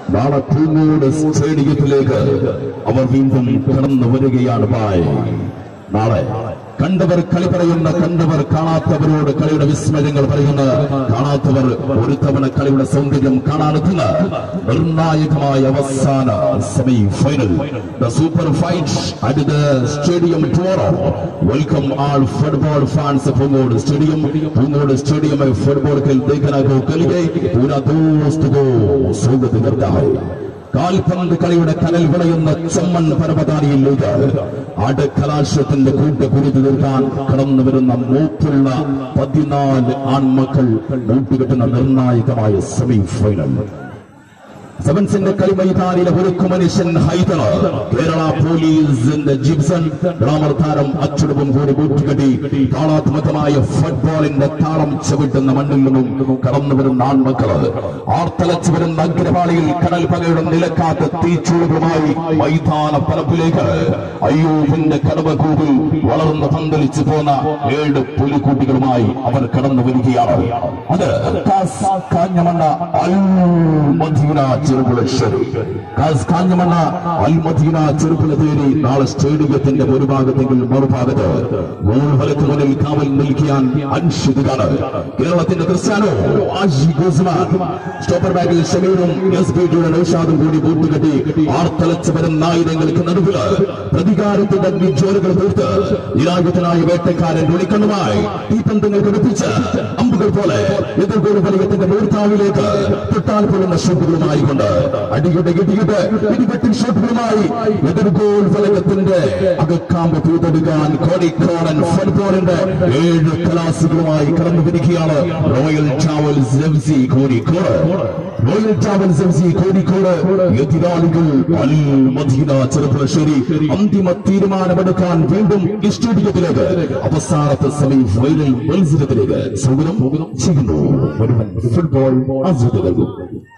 നാളെ പൂങ്ങോട് സ്റ്റേഡിയത്തിലേക്ക് അവർ വീണ്ടും കടന്നു വരികയാണ് ബായ് നാളെ കണ്ടവർ കളി പറയുന്ന കണ്ടവർ കാണാത്തവരോട് കളിയുടെ വിസ്മയങ്ങൾ പറയുന്ന കാണാത്തവർ ഒരു തവണ കളിയുടെ സൗന്ദര്യം കാണാനെത്തുന്ന നിർണായകമായ അവസാന semi final the super fight at the stadium ടോറോ welcome all football fans Poongode stadium Poongode stadium में फुटबॉल खेल देखना को कल गए पूरा दोस्त को स्वागत करता है കാൽപന്ത് കളിയുടെ കനൽ വിളയുന്ന ചെമ്മൺ പരമതാനിയിലേക്ക് ആടക്കലാശത്തിന്റെ കൂട്ട് കുരുതി തീർക്കാൻ കടന്നു വരുന്ന മൂപ്പുള്ള പതിനാല് ആൺമക്കൾ കൂട്ടുകെട്ടുന്ന നിർണായകമായ സെമി ഫൈനൽ സെവൻസിന്റെ കളി മൈതാനിലെ ഒരുക്കു മനുഷ്യൻ ഹൈദർ കേരള പോലീസിന്റെ ജിബ്സൺ ഗ്ലാമർ താരം അച്ചുടവും കൂടി കൂട്ടുകെട്ടി താളാത്മകമായ ഫുട്ബോളിന്റെ താളം ചവിട്ടുന്ന മണ്ണിൽ നിന്നും കടന്നു വരുന്ന ആൺമക്കള് ആർത്തലച്ചു വരുന്ന അഗ്രപാളിയിൽ കടൽ പകയുടെ നിലക്കാത്ത തീച്ചൂടുകളുമായി മൈതാന പരപ്പിലേക്ക് അയ്യൂബിന്റെ കടവകൂടിൽ വളർന്ന് പന്തലിച്ചു പോന്ന ഏഴ് പുലിക്കൂട്ടികളുമായി അവർ കടന്നു വരികയാണ് അത് കാസ് കാഞ്ഞമണ്ണ അൽ മദീന ചെറുപുളശ്ശേരി കാസ് കാഞ്ഞമണ്ണ അൽ മദീന ചെറുപുളശ്ശേരി നാളെ സ്റ്റേഡിയത്തിന്റെ ഒരു ഭാഗത്തെങ്കിൽ മറുഭാഗത്ത് മൂന്ന് വലക്ക് മുന്നിൽ കാവൽ നിൽക്കാൻ അൻഷിതാണ് കേരളത്തിന്റെ ക്രിസ്ത്യാനോ ആജി ഗുസ്മാൻ സ്റ്റോപ്പർ ബാഗിൽ ഷമീറും എസ് പി ടിയുടെ നൌഷാദും കൂടി കൂട്ടുകെട്ടി ആർത്തലച്ച് വരുന്ന ആയുധങ്ങൾക്ക് നടുവില് പ്രതികാരത്തിന്റെ വിജ്വലുകൾ തീർത്ത് നിരായുധനായ വേട്ടക്കാരൻ വിളിക്കണ്ണുമായി തീപ്പന്തങ്ങൾ ഘടിപ്പിച്ച് അമ്പുകൾ പോലെ എതിർഗോൾ വലയത്തിന്റെ മൂർത്താവിലേക്ക് തൊട്ടാൽ പൊള്ളുന്ന ഷോട്ടുകളുമായി കൊണ്ട് അടിയുടെ ഇടിയുടെ ഇടിവെട്ടിൻ ഷോട്ടുകളുമായി എതിർഗോൾ വലയത്തിന്റെ അകക്കാമ്പ് തൂതെടുക്കാൻ കോടിക്കോടൻ ഫുട്ബോളിന്റെ ഏഴ് കലാസുകളുമായി കടന്നു വരികയാണ് Royal Travels F C Kozhikode Royal Travels F C Kozhikode എതിരാളികൾ അൽ മദീന ചെറുപ്പുളശ്ശേരി അന്തിമ തീരുമാനമെടുക്കാൻ വീണ്ടും ഈ സ്റ്റേഡിയത്തിലേക്ക് അവസാനത്തെ സെമി ഫൈനൽ മത്സരത്തിലേക്ക് സ്വാഗതം ചെയ്യുന്നു മുഴുവൻ ഫുട്ബോൾ ആസ്വദികൾക്കും